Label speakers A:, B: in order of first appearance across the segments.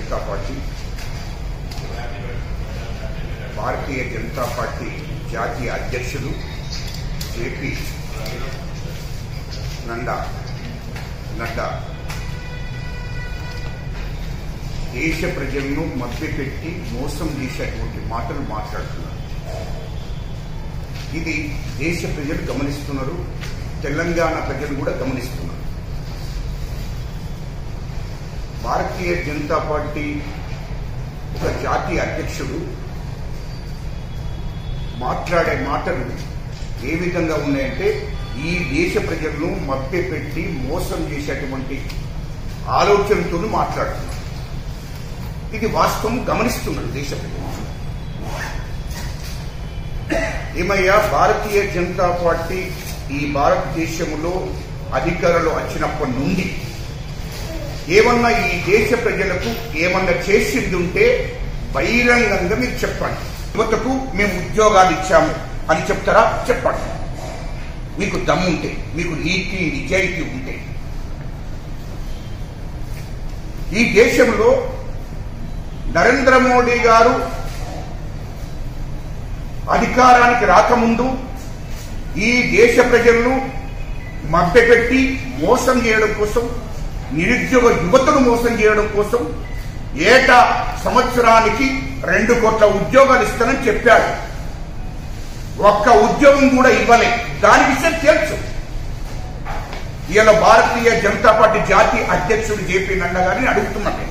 A: Janata party Bharatiya Janata party జాతీయ అధ్యక్షులు JP నండా Nadda దేశ ప్రజలను మభ్యపెట్టి మోసం చేసేటువంటి మాటలు మాట్లాడుతున్నారు ఇది దేశ ప్రజలు గమనిస్తున్నారు తెలంగాణ ప్రజలు కూడా గమనిస్తున్నారు భారతీయ జనతా పార్టీ ఒక జాతీయ అధ్యక్షుడు మాట్లాడే మాటలు ఏ విధంగా ఉన్నాయంటే ఈ దేశ ప్రజలను మభ్యపెట్టి మోసం చేసేటువంటి ఆలోచనతో మాట్లాడుతున్నారు ఇది వాస్తవం గమనిస్తున్నారు దేశ ప్రజలు ఏమయ్యా భారతీయ జనతా పార్టీ ఈ భారతదేశంలో అధికారంలో వచ్చినప్పటి నుండి ఏమన్నా ఈ దేశ ప్రజలకు ఏమన్నా చేసింది ఉంటే బహిరంగంగా మీరు చెప్పండి యువతకు మేము ఉద్యోగాలు ఇచ్చాము అని చెప్తారా చెప్పండి మీకు దమ్ముంటే మీకు నీతి నిజాయితీ ఉంటే ఈ దేశంలో నరేంద్ర మోడీ గారు అధికారానికి రాకముందు ఈ దేశ ప్రజలను మభ్యపెట్టి మోసం చేయడం కోసం నిరుద్యోగ యువతను మోసం చేయడం కోసం ఏటా సంవత్సరానికి రెండు కోట్ల ఉద్యోగాలు ఇస్తానని చెప్పాడు ఒక్క ఉద్యోగం కూడా ఇవ్వలే దాని విషయం తెలుసు ఇలా భారతీయ జనతా పార్టీ జాతీయ అధ్యక్షుడు జేపీ నడ్డా గారిని అడుగుతున్నట్టే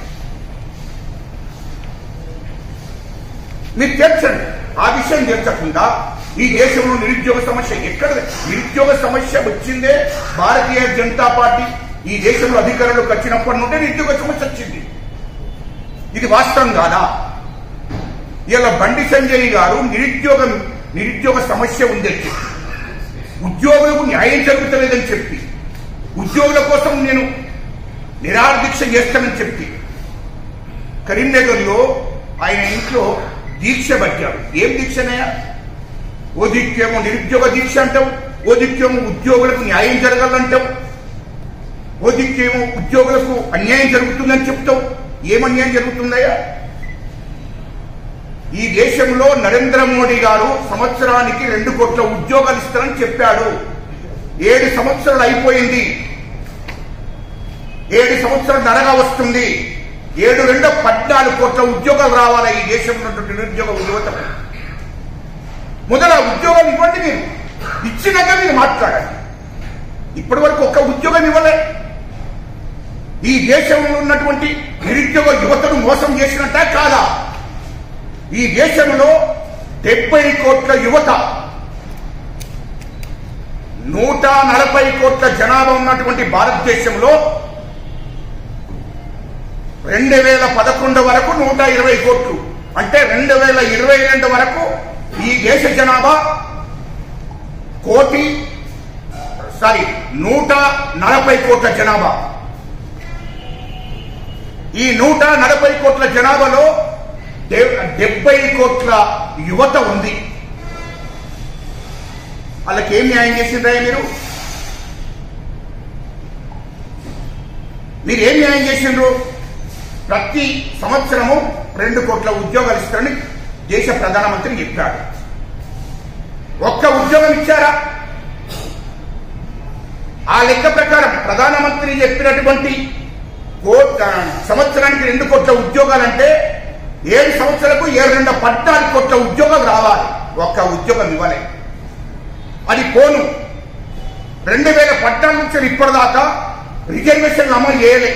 A: మీరు తెచ్చండి ఆ విషయం తెచ్చకుండా ఈ దేశంలో నిరుద్యోగ సమస్య ఎక్కడ నిరుద్యోగ సమస్య వచ్చిందే భారతీయ జనతా పార్టీ ఈ దేశంలో అధికారంలోకి వచ్చినప్పటి నుండే నిరుద్యోగ సమస్య వచ్చింది ఇది వాస్తవం కాదా ఇలా బండి సంజయ్ గారు నిరుద్యోగం నిరుద్యోగ సమస్య ఉందని చెప్పి ఉద్యోగులకు న్యాయం జరుగుతలేదని చెప్పి ఉద్యోగుల కోసం నేను నిరాదీక్ష చేస్తానని చెప్పి కరీంనగర్లో ఆయన ఇంట్లో దీక్ష పట్టాడు ఏం దీక్షనయ్యా ఓ దిక్కేమో నిరుద్యోగ దీక్ష అంటావు ఓ దిక్కేమో ఉద్యోగులకు న్యాయం జరగాలంటావు ఓ దిక్కేమో ఉద్యోగులకు అన్యాయం జరుగుతుందని చెప్తావు ఏం అన్యాయం జరుగుతుందయ్యా ఈ దేశంలో నరేంద్ర మోడీ గారు సంవత్సరానికి రెండు కోట్ల ఉద్యోగాలు ఇస్తారని చెప్పాడు ఏడు సంవత్సరాలు అయిపోయింది ఏడు సంవత్సరాలు నరగా వస్తుంది ఏడు రెండో పద్నాలుగు కోట్ల ఉద్యోగాలు రావాలి ఈ దేశంలో ఉన్నటువంటి నిరుద్యోగ యువతకు మొదల ఉద్యోగం ఇవ్వండి మీరు ఇచ్చినాక మీరు మాట్లాడండి ఇప్పటి వరకు ఒక్క ఉద్యోగం ఇవ్వలే ఈ దేశంలో ఉన్నటువంటి నిరుద్యోగ యువతను మోసం చేసినట్ట కాదా ఈ దేశంలో డెబ్బై కోట్ల యువత నూట నలభై కోట్ల జనాభా ఉన్నటువంటి భారతదేశంలో రెండు వేల పదకొండు వరకు నూట ఇరవై కోట్లు అంటే రెండు వేల ఇరవై రెండు వరకు ఈ దేశ జనాభా కోటి సారీ నూట నలభై కోట్ల జనాభా ఈ నూట నలభై కోట్ల జనాభాలో డెబ్బై కోట్ల యువత ఉంది వాళ్ళకి ఏం న్యాయం చేసిండ్రా మీరు మీరు ఏం న్యాయం చేసిండ్రు ప్రతి సంవత్సరము రెండు కోట్ల ఉద్యోగాలు ఇస్తారని దేశ ప్రధానమంత్రి చెప్పాడు ఒక్క ఉద్యోగం ఇచ్చారా ఆ లెక్క ప్రకారం ప్రధానమంత్రి చెప్పినటువంటి కోట్ల సంవత్సరానికి రెండు కోట్ల ఉద్యోగాలంటే ఏడు సంవత్సరాలకు ఏడు రెండు పద్నాలుగు కోట్ల ఉద్యోగాలు రావాలి ఒక్క ఉద్యోగం ఇవ్వలే అది పోను రెండు వేల పద్నాలుగు నుంచి ఇప్పటిదాకా రిజర్వేషన్లు అమలు చేయలే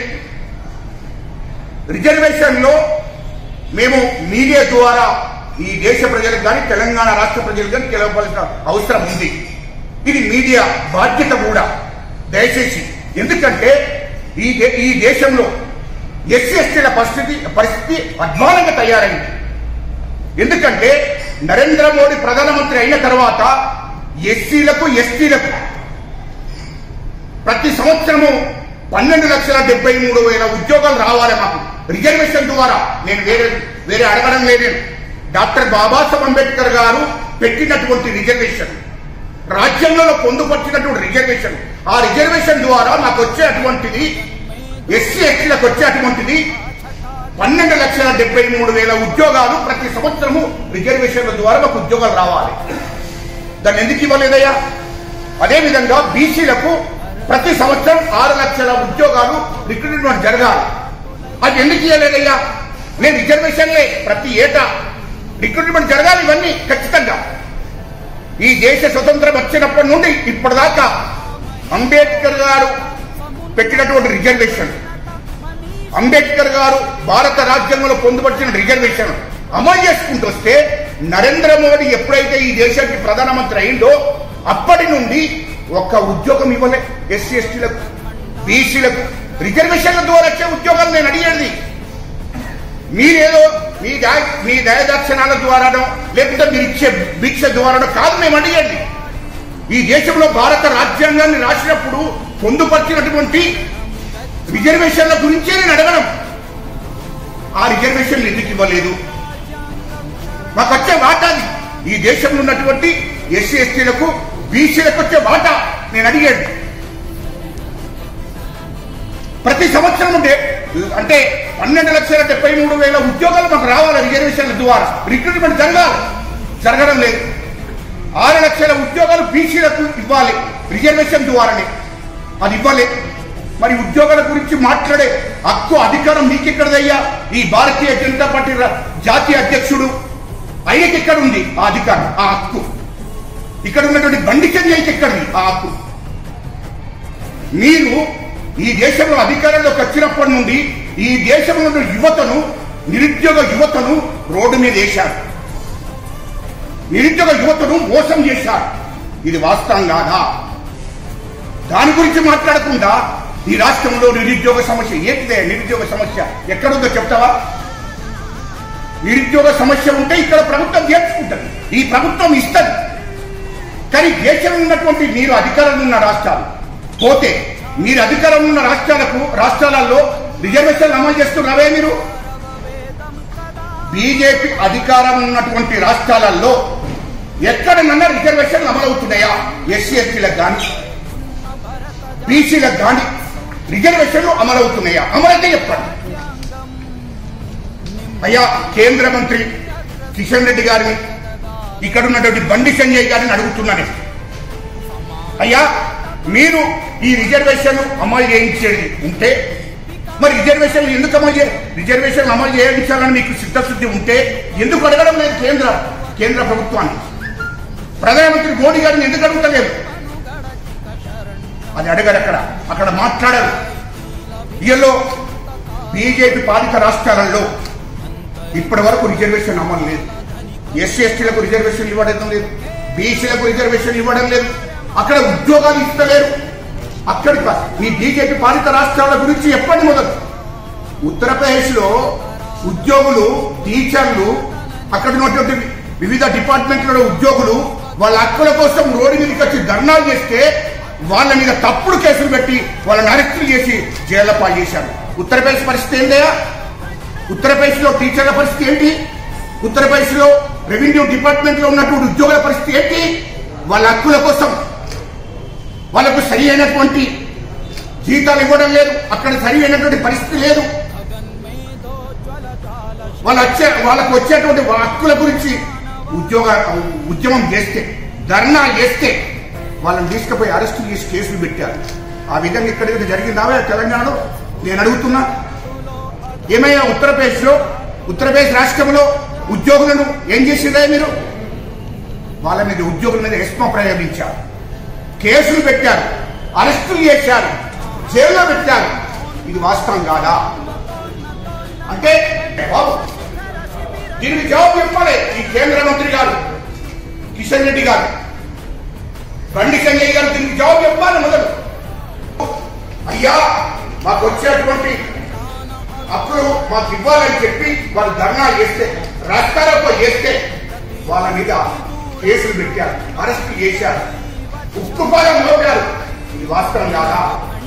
A: రిజర్వేషన్లో మేము మీడియా ద్వారా ఈ దేశ ప్రజలకు కానీ తెలంగాణ రాష్ట్ర ప్రజలకు కానీ తెలవవలసిన అవసరం ఉంది ఇది మీడియా బాధ్యత కూడా దయచేసి ఎందుకంటే ఈ దే- ఈ దేశంలో ఎస్సీ ఎస్టీల పరిస్థితి పరిస్థితి అధ్వానంగా తయారైంది ఎందుకంటే నరేంద్ర మోడీ ప్రధానమంత్రి అయిన తర్వాత ఎస్సీలకు ఎస్టీలకు ప్రతి సంవత్సరము పన్నెండు లక్షల డెబ్బై మూడు వేల ఉద్యోగాలు రావాలి మాకు రిజర్వేషన్ ద్వారా నేను వేరే వేరే అడగడం లేదు డాక్టర్ బాబాసాహెబ్ అంబేద్కర్ గారు పెట్టినటువంటి రిజర్వేషన్ రాజ్యాంగంలో పొందుపరిచినటువంటి రిజర్వేషన్ ఆ రిజర్వేషన్ ద్వారా నాకు వచ్చేటువంటిది ఎస్సీ ఎస్టీలకు వచ్చేటువంటిది పన్నెండు లక్షల డెబ్బై మూడు వేల ఉద్యోగాలు ప్రతి సంవత్సరము రిజర్వేషన్ల ద్వారా మాకు ఉద్యోగాలు రావాలి దాన్ని ఎందుకు ఇవ్వలేదయ్యా అదేవిధంగా బీసీలకు ప్రతి సంవత్సరం ఆరు లక్షల ఉద్యోగాలు రిక్రూట్మెంట్ జరగాలి అది ఎందుకు ఇవ్వలేదయ్యా నేను రిజర్వేషన్లే ప్రతి ఏటా రిక్రూట్మెంట్ జరగాలి ఇవన్నీ ఖచ్చితంగా ఈ దేశ స్వతంత్రం వచ్చినప్పటి నుండి ఇప్పటిదాకా అంబేద్కర్ గారు పెట్టినటువంటి రిజర్వేషన్ అంబేద్కర్ గారు భారత రాజ్యాంగంలో పొందుపరిచిన రిజర్వేషన్ అమలు చేసుకుంటూ వస్తే నరేంద్ర మోడీ ఎప్పుడైతే ఈ దేశానికి ప్రధానమంత్రి అయిందో అప్పటి నుండి ఒక్క ఉద్యోగం ఇవ్వలే ఎస్సీ ఎస్టీలకు బీసీలకు రిజర్వేషన్ల ద్వారా వచ్చే ఉద్యోగాలు నేను అడిగేది మీరేదో మీ దా- మీ దయదర్శనాల ద్వారానో లేకపోతే మీరు ఇచ్చే భిక్ష ద్వారానో కాదు మేము అడిగేది ఈ దేశంలో భారత రాజ్యాంగాన్ని రాసినప్పుడు పొందుపరిచినటువంటి రిజర్వేషన్ల గురించే నేను అడగడం ఆ రిజర్వేషన్లు ఎందుకు ఇవ్వలేదు మాకు వచ్చే వాటాది ఈ దేశంలో ఉన్నటువంటి ఎస్సీ ఎస్టీలకు బీసీలకు వచ్చే వాటా నేను అడిగాడు ప్రతి సంవత్సరం ఉంటే అంటే పన్నెండు లక్షల డెబ్బై మూడు వేల ఉద్యోగాలు మాకు రావాలి రిజర్వేషన్ల ద్వారా రిక్రూట్మెంట్ జరగాలి జరగడం లేదు ఆరు లక్షల ఉద్యోగాలు బీసీలకు ఇవ్వాలి రిజర్వేషన్ ద్వారానే అది ఇవ్వలే మరి ఉద్యోగాల గురించి మాట్లాడే హక్కు అధికారం మీకెక్కడదయ్యా ఈ భారతీయ జనతా పార్టీ రా- జాతీయ అధ్యక్షుడు ఆయనకి ఎక్కడ ఉంది ఆ అధికారం ఆ హక్కు ఇక్కడ ఉన్నటువంటి బండి సంజయ్కి ఎక్కడిది ఆ హక్కు మీరు ఈ దేశంలో అధికారంలోకి వచ్చినప్పటి నుండి ఈ దేశంలో ఉన్న యువతను నిరుద్యోగ యువతను రోడ్డు మీద వేశారు నిరుద్యోగ యువతను మోసం చేశారు ఇది వాస్తవం కాదా దాని గురించి మాట్లాడకుండా ఈ రాష్ట్రంలో నిరుద్యోగ సమస్య ఏంటిదే నిరుద్యోగ సమస్య ఎక్కడుందో చెప్తావా నిరుద్యోగ సమస్య ఉంటే ఇక్కడ ప్రభుత్వం చేర్చుకుంటుంది ఈ ప్రభుత్వం ఇస్తుంది కానీ దేశంలో ఉన్నటువంటి మీరు అధికారంలో ఉన్న రాష్ట్రాలు పోతే మీరు అధికారంలో ఉన్న రాష్ట్రాలకు రాష్ట్రాలలో రిజర్వేషన్లు అమలు చేస్తున్నారే మీరు బీజేపీ అధికారం ఉన్నటువంటి రాష్ట్రాలలో ఎక్కడనన్నా రిజర్వేషన్లు అమలవుతున్నాయా ఎస్సీ ఎస్టీలకు కానీ బీసీలకు కానీ రిజర్వేషన్లు అమలవుతున్నాయా అమలైతే చెప్పండి అయ్యా కేంద్ర మంత్రి కిషన్ రెడ్డి గారిని ఇక్కడ ఉన్నటువంటి బండి సంజయ్ గారిని అడుగుతున్నాను అయ్యా మీరు ఈ రిజర్వేషన్ అమలు చేయించేది ఉంటే మరి రిజర్వేషన్ ఎందుకు అమలు చే రిజర్వేషన్ అమలు చేయించాలని మీకు సిద్ధశుద్ధి ఉంటే ఎందుకు అడగడం లేదు కేంద్ర కేంద్ర ప్రభుత్వాన్ని ప్రధానమంత్రి మోడీ గారిని ఎందుకు అడుగుతలేదు అది అడగరు అక్కడ అక్కడ మాట్లాడరు ఇయలో బీజేపీ పాలిత రాష్ట్రాలలో ఇప్పటి వరకు రిజర్వేషన్ అమలు లేదు ఎస్సీ ఎస్టీలకు రిజర్వేషన్ ఇవ్వడం లేదు బీసీలకు రిజర్వేషన్ ఇవ్వడం లేదు అక్కడ ఉద్యోగాలు ఇస్తలేరు అక్కడి ప- మీ బీజేపీ పాలిత రాష్ట్రాల గురించి చెప్పండి మొదలు ఉత్తరప్రదేశ్ లో ఉద్యోగులు టీచర్లు అక్కడ ఉన్నటువంటి వివిధ డిపార్ట్మెంట్లలో ఉద్యోగులు వాళ్ళ హక్కుల కోసం రోడ్డు మీదకి వచ్చి ధర్నాలు చేస్తే వాళ్ళ మీద తప్పుడు కేసులు పెట్టి వాళ్ళని అరెస్టులు చేసి జైళ్ళ పాలు చేశారు ఉత్తరప్రదేశ్ పరిస్థితి ఏంటయ్యా ఉత్తరప్రదేశ్ లో టీచర్ల పరిస్థితి ఏంటి ఉత్తరప్రదేశ్ లో రెవెన్యూ డిపార్ట్మెంట్ లో ఉన్నటువంటి ఉద్యోగుల పరిస్థితి ఏంటి వాళ్ళ హక్కుల కోసం వాళ్ళకు సరి అయినటువంటి జీతాలు ఇవ్వడం లేదు అక్కడ సరి అయినటువంటి పరిస్థితి లేదు వాళ్ళ వచ్చే వాళ్ళకు వచ్చేటువంటి వా- హక్కుల గురించి ఉద్యోగ ఉద్యమం చేస్తే ధర్నా చేస్తే వాళ్ళని తీసుకుపోయి అరెస్ట్ చేసి కేసులు పెట్టారు ఆ విధంగా ఇక్కడ జరిగిందావే తెలంగాణలో నేను అడుగుతున్నా ఏమయ్యా ఉత్తరప్రదేశ్ లో ఉత్తరప్రదేశ్ రాష్ట్రంలో ఉద్యోగులను ఏం చేసిందే మీరు వాళ్ళ మీద ఉద్యోగుల మీద ఎస్మ ప్రయోగించారు కేసులు పెట్టారు అరెస్టులు చేశారు జైల్లో పెట్టారు ఇది వాస్తవం కాదా అంటే బాబు దీనికి జవాబు చెప్పాలి ఈ కేంద్ర మంత్రి గారు కిషన్ రెడ్డి గారు బండి సంజయ్ గారు దీనికి జవాబు చెప్పాలి మొదలు అయ్యా మాకు వచ్చేటువంటి అప్పుడు మాకు ఇవ్వాలని చెప్పి వాళ్ళు ధర్నా చేస్తే రాస్తారోకో చేస్తే వాళ్ళ మీద కేసులు పెట్టారు అరెస్ట్ చేశారు ఉక్కుపాదం మోపారు ఇది వాస్తవం కాదా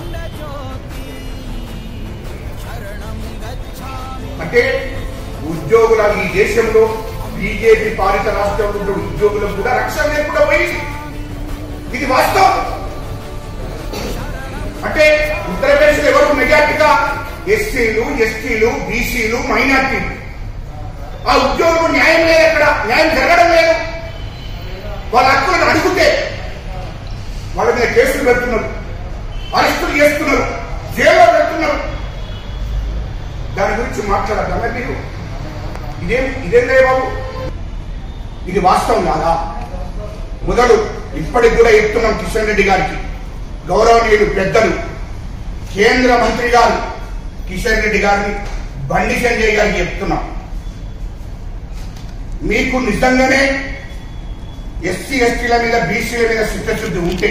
A: అంటే ఉద్యోగుల ఈ దేశంలో బీజేపీ పాలిత రాష్ట్రంలో ఉన్న ఉద్యోగులకు కూడా రక్షణ లేకుండా పోయింది ఇది వాస్తవం అంటే ఉత్తరప్రదేశ్ ఎవరు మెజార్టీగా ఎస్సీలు ఎస్టీలు బీసీలు మైనార్టీలు ఆ ఉద్యోగులకు న్యాయం లేదు ఎక్కడ న్యాయం జరగడం లేదు వాళ్ళ హక్కులను అడిగితే వాళ్ళ మీద కేసులు పెడుతున్నారు అరెస్టులు చేస్తున్నారు జైల్లో పెడుతున్నారు దాని గురించి మాట్లాడద్దా మీరు ఇదేం ఇదేం బాబు ఇది వాస్తవం కాదా మొదలు ఇప్పటికి కూడా చెప్తున్నాం కిషన్ రెడ్డి గారికి గౌరవనీయులు పెద్దలు కేంద్ర మంత్రి గారు కిషన్ రెడ్డి గారిని బండి సంజయ్ గారికి చెప్తున్నాం మీకు నిజంగానే ఎస్సీ ఎస్టీల మీద బీసీల మీద చిత్తశుద్ధి ఉంటే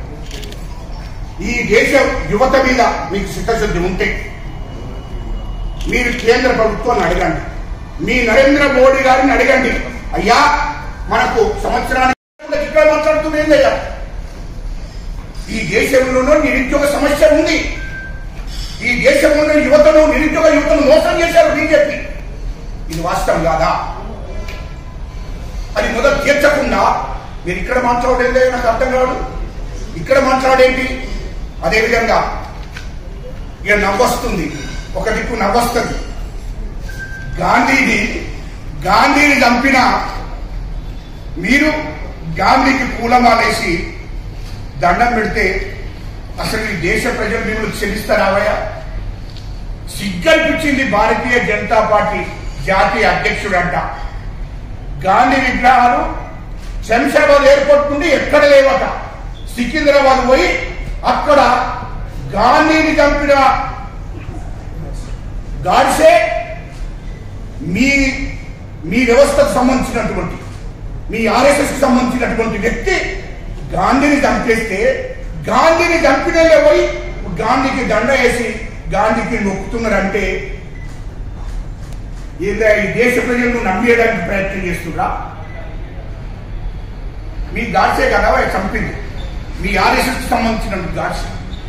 A: ఈ దేశ యువత మీద మీకు చిత్తశుద్ధి ఉంటే మీరు కేంద్ర ప్రభుత్వాన్ని అడగండి మీ నరేంద్ర మోడీ గారిని అడగండి అయ్యా మనకు సంవత్సరానికి ఇక్కడ మాట్లాడుతుంది ఏందయ్యా ఈ దేశంలోనూ నిరుద్యోగ సమస్య ఉంది ఈ దేశంలో యువతను నిరుద్యోగ యువతను మోసం చేశారు బీజేపీ ఇది వాస్తవం కాదా అది మొదలు తీర్చకుండా మీరు ఇక్కడ మాట్లాడేదే నాకు అర్థం కాదు ఇక్కడ మాట్లాడేంటి అదేవిధంగా ఇక నవ్వొస్తుంది ఒక దిక్కు నవ్వొస్తుంది గాంధీని గాంధీని చంపిన మీరు గాంధీకి పూలమాలేసి దండం పెడితే అసలు ఈ దేశ ప్రజలు మిమ్మల్ని క్షమిస్తారావయ్యా సిగ్గనిపించింది భారతీయ జనతా పార్టీ జాతీయ అధ్యక్షుడంట గాంధీ విగ్రహాలు శంషాబాద్ ఎయిర్పోర్ట్ నుండి ఎక్కడ లేవట సికింద్రాబాద్ పోయి అక్కడ గాంధీని చంపిన గాడ్సే మీ మీ వ్యవస్థకు సంబంధించినటువంటి మీ ఆర్ఎస్ఎస్ కి సంబంధించినటువంటి వ్యక్తి గాంధీని చంపేస్తే గాంధీని చంపిన పోయి గాంధీకి దండ వేసి గాంధీకి మొక్కుతున్నారంటే ఏదో ఈ దేశ ప్రజలను నమ్మేయడానికి ప్రయత్నం చేస్తున్నా మీ గాడ్సే కదా వాడు చంపింది మీ ఆర్ఎస్ఎస్ కి సంబంధించిన గాడ్సే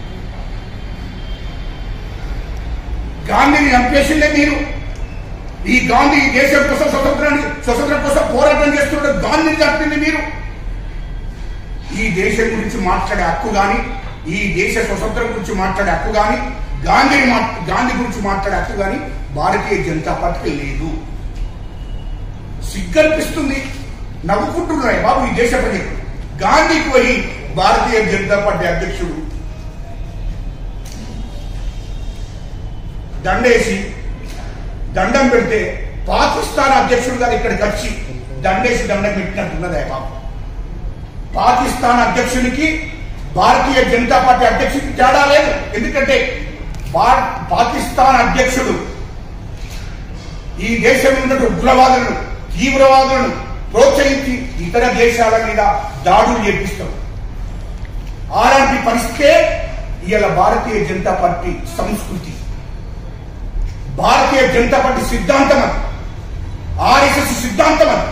A: గాంధీని చంపేసిందే మీరు ఈ గాంధీ ఈ దేశం కోసం స్వతంత్రాన్ని స్వతంత్రం కోసం పోరాటం చేస్తుంటే గాంధీని చంపింది మీరు ఈ దేశం గురించి మాట్లాడే హక్కు కానీ ఈ దేశ స్వతంత్రం గురించి మాట్లాడే హక్కు కానీ గాంధీని మా గాంధీ గురించి మాట్లాడే హక్కు కానీ భారతీయ జనతా పార్టీకి లేదు సిగ్గనిపిస్తుంది నవ్వుకుంటున్నాయి బాబు ఈ దేశ ప్రజలు గాంధీకి పోయి భారతీయ జనతా పార్టీ అధ్యక్షుడు దండేసి దండం పెడితే పాకిస్తాన్ అధ్యక్షుడు గారు ఇక్కడికి వచ్చి దండేసి దండం పెట్టినట్టున్నదే బాబు పాకిస్తాన్ అధ్యక్షునికి భారతీయ జనతా పార్టీ అధ్యక్షుడికి తేడా లేదు ఎందుకంటే భా- పాకిస్తాన్ అధ్యక్షుడు ఈ దేశంలో ఉన్న ఉగ్రవాదులను తీవ్రవాదులను ప్రోత్సహించి ఇతర దేశాల మీద దాడులు చేపిస్తాం అలాంటి పరిస్థితే ఇవాళ భారతీయ జనతా పార్టీ సంస్కృతి భారతీయ జనతా పార్టీ సిద్ధాంతం అది ఆర్ఎస్ఎస్ సిద్ధాంతం అది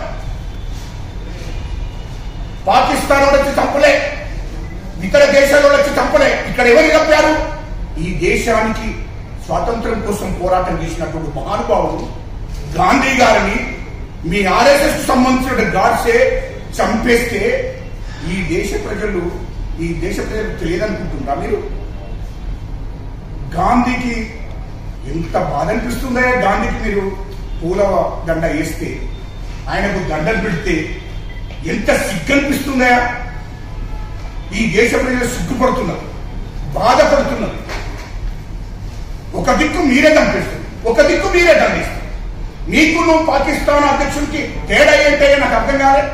A: పాకిస్తాన్ వాళ్ళు వచ్చి చంపలే ఇతర దేశాల వాళ్ళు వచ్చి చంపలే ఇక్కడ ఎవరు చంపారు ఈ దేశానికి స్వాతంత్రం కోసం పోరాటం చేసినటువంటి మహానుభావుడు గాంధీ గారిని మీ ఆర్ఎస్ఎస్ సంబంధించిన గాడ్సే చంపేస్తే ఈ దేశ ప్రజలు ఈ దేశ ప్రజలు తెలియదనుకుంటున్నారా మీరు గాంధీకి ఎంత బాధ అనిపిస్తుందా గాంధీకి మీరు పూల దండ వేస్తే ఆయనకు దండలు పెడితే ఎంత సిగ్గనిపిస్తుందా ఈ దేశ ప్రజలు సిగ్గుపడుతున్నారు బాధపడుతున్నారు ఒక దిక్కు మీరే చంపేస్తారు ఒక దిక్కు మీరే దండిస్తారు మీకు నువ్వు పాకిస్తాన్ అధ్యక్షుడికి తేడా ఏంటయ్యా నాకు అర్థం కాలే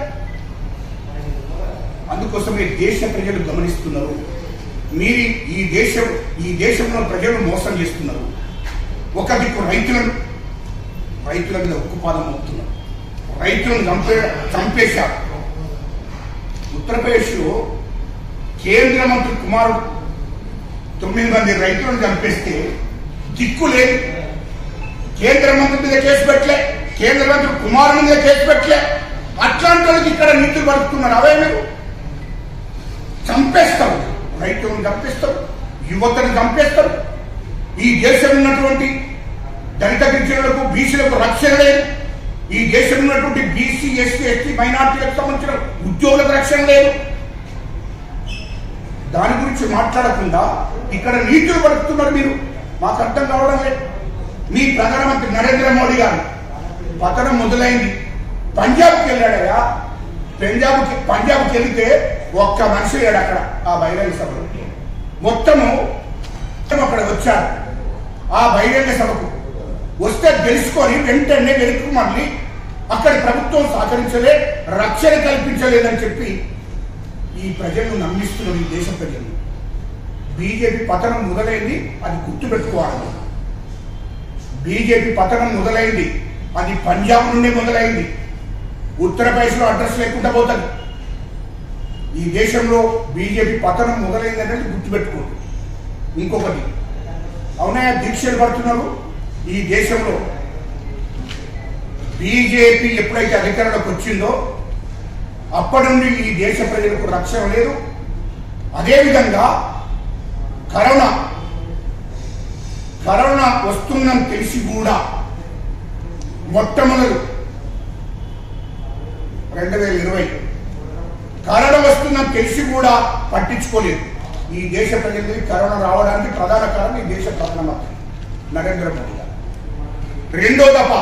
A: అందుకోసమే దేశ ప్రజలు గమనిస్తున్నారు మీరు ఈ దేశం ఈ దేశంలో ప్రజలు మోసం చేస్తున్నారు ఒక దిక్కు రైతులను రైతుల మీద ఉక్కుపాదం అవుతున్నారు రైతులను చంపే చంపేశారు ఉత్తరప్రదేశ్లో కేంద్ర మంత్రి కుమారుడు తొమ్మిది మంది రైతులను చంపేస్తే దిక్కు లేదు కేంద్ర మంత్రి మీద కేసు పెట్టలే కేంద్ర మంత్రి కుమారుని మీద కేసు పెట్టలే అట్లాంటి వాళ్ళకి ఇక్కడ నీతులు పడుతున్నారు అవే మీరు చంపేస్తారు రైతులను చంపేస్తారు యువతను చంపేస్తారు ఈ దేశంలో ఉన్నటువంటి దళిత గిరిజనులకు బీసీలకు రక్షణ లేదు ఈ దేశంలో ఉన్నటువంటి బీసీ ఎస్సీ ఎస్టీ మైనార్టీలకు సంబంధించిన ఉద్యోగులకు రక్షణ లేదు దాని గురించి మాట్లాడకుండా ఇక్కడ నీతులు పడుతున్నారు మీరు మాకు అర్థం కావడం లేదు మీ ప్రధానమంత్రి నరేంద్ర మోడీ గారు పతనం మొదలైంది పంజాబ్కి వెళ్ళాడయ్యా పంజాబ్కి పంజాబ్కి వెళితే ఒక్క మనిషి లేడు అక్కడ ఆ బహిరంగ సభలో మొత్తము మొత్తం అక్కడ వచ్చారు ఆ బహిరంగ సభకు వస్తే తెలుసుకొని వెంటనే వెనుకకు మళ్ళీ అక్కడ ప్రభుత్వం సహకరించలే రక్షణ కల్పించలేదని చెప్పి ఈ ప్రజలను నమ్మిస్తున్నారు ఈ దేశ ప్రజలు బీజేపీ పతనం మొదలైంది అది గుర్తుపెట్టుకోవాలి బీజేపీ పతనం మొదలైంది అది పంజాబ్ నుండి మొదలైంది ఉత్తరప్రదేశ్లో అడ్రస్ లేకుండా పోతుంది ఈ దేశంలో బీజేపీ పతనం మొదలైంది అనేది గుర్తుపెట్టుకోండి ఇంకొకటి అవునా దీక్షలు పడుతున్నారు ఈ దేశంలో బీజేపీ ఎప్పుడైతే అధికారంలోకి వచ్చిందో అప్పటి నుండి ఈ దేశ ప్రజలకు రక్షణ లేదు అదేవిధంగా కరోనా కరోనా వస్తుందని తెలిసి కూడా మొట్టమొదలు రెండు వేల ఇరవై కరోనా వస్తుందని తెలిసి కూడా పట్టించుకోలేదు ఈ దేశ ప్రజలకి కరోనా రావడానికి ప్రధాన కారణం ఈ దేశ ప్రధానమంత్రి నరేంద్ర మోడీ గారు రెండో దఫ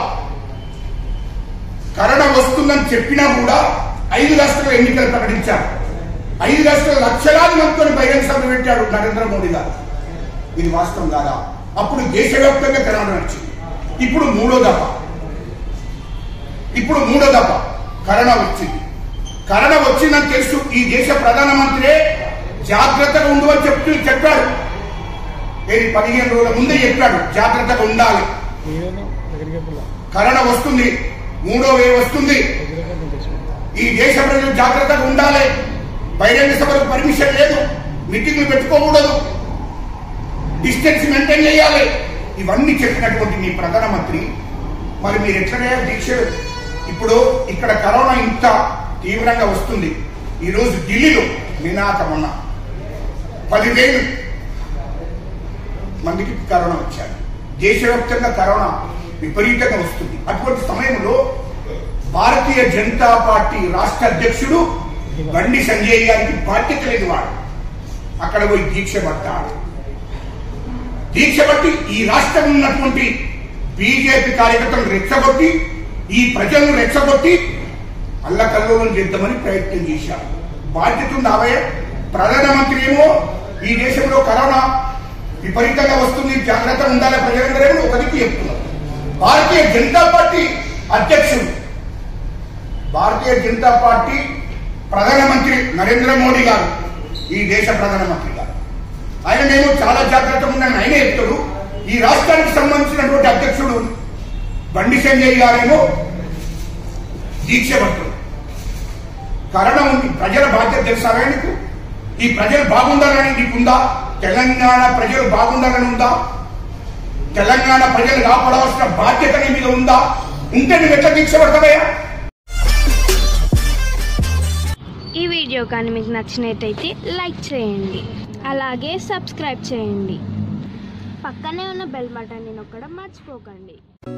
A: కరోనా వస్తుందని చెప్పినా కూడా ఐదు రాష్ట్రాల ఎన్నికలు ప్రకటించారు ఐదు రాష్ట్రాల లక్షలాది మందితో బహిరంగ సభ పెట్టాడు నరేంద్ర మోడీ గారు ఇది వాస్తవం కాదా అప్పుడు దేశవ్యాప్తంగా కరోనా వచ్చింది ఇప్పుడు మూడో దఫ ఇప్పుడు మూడో దఫ కరోనా వచ్చింది కరోనా వచ్చిందని తెలుసు ఈ దేశ ప్రధానమంత్రి జాగ్రత్తగా ఉండు అని చెప్తూ చెప్పాడు ఏది పదిహేను రోజుల ముందే చెప్పాడు జాగ్రత్తగా ఉండాలి
B: ఏదైనా దగ్గరికి పిల్ల
A: కరోనా వస్తుంది మూడో వేవ్ వస్తుంది
B: దగ్గరగా తీసుకుంటా
A: ఈ దేశ ప్రజలు జాగ్రత్తగా ఉండాలి బహిరంగ సభలకు పర్మిషన్ లేదు మీటింగ్లు పెట్టుకోకూడదు డిస్టెన్స్ మెయింటైన్ చేయాలి ఇవన్నీ చెప్పినటువంటి మీ ప్రధానమంత్రి మరి మీరు ఎట్లనే దీక్ష ఇప్పుడు ఇక్కడ కరోనా ఇంత తీవ్రంగా వస్తుంది ఈరోజు ఢిల్లీలో నినాక మొన్న పదివేలు మందికి కరోనా వచ్చారు దేశవ్యాప్తంగా కరోనా విపరీతంగా వస్తుంది అటువంటి సమయంలో భారతీయ జనతా పార్టీ రాష్ట్ర అధ్యక్షుడు బండి సంజయ్ గారికి బాధ్యత లేదు వాడు అక్కడ పోయి దీక్ష పడతాడు దీక్ష బట్టి ఈ రాష్ట్రం ఉన్నటువంటి బీజేపీ కార్యకర్తలను రెచ్చగొట్టి ఈ ప్రజలను రెచ్చగొట్టి అల్లకల్లోలం చేద్దామని ప్రయత్నం చేశారు బాధ్యత ఉంది అవయ ప్రధానమంత్రి ఏమో ఈ దేశంలో కరోనా విపరీతంగా వస్తుంది జాగ్రత్త ఉండాలి ప్రజలందరూ ఒక దిక్కు చెప్తున్నారు భారతీయ జనతా పార్టీ అధ్యక్షుడు భారతీయ జనతా పార్టీ ప్రధానమంత్రి నరేంద్ర మోడీ గారు ఈ దేశ ప్రధానమంత్రి గారు ఆయన నేను చాలా జాగ్రత్తగా ఉన్నాను ఆయన చెప్తాడు ఈ రాష్ట్రానికి సంబంధించినటువంటి అధ్యక్షుడు బండి సంజయ్ గారేమో దీక్ష పట్టాడు కరోనా ఉంది ప్రజల బాధ్యత తెలుసా నీకు ఈ ప్రజలు బాగుండాలని నీకుందా తెలంగాణ ప్రజలు బాగుండాలని ఉందా తెలంగాణ ప్రజలు కాపాడవలసిన బాధ్యత నీ మీద ఉందా ఉంటే నువ్వు ఎట్లా దీక్ష పడతావయ్యా
C: ఈ వీడియో కానీ మీకు నచ్చినట్టయితే లైక్ చేయండి అలాగే సబ్స్క్రైబ్ చేయండి పక్కనే ఉన్న బెల్ బటన్ని నొక్కడం మర్చిపోకండి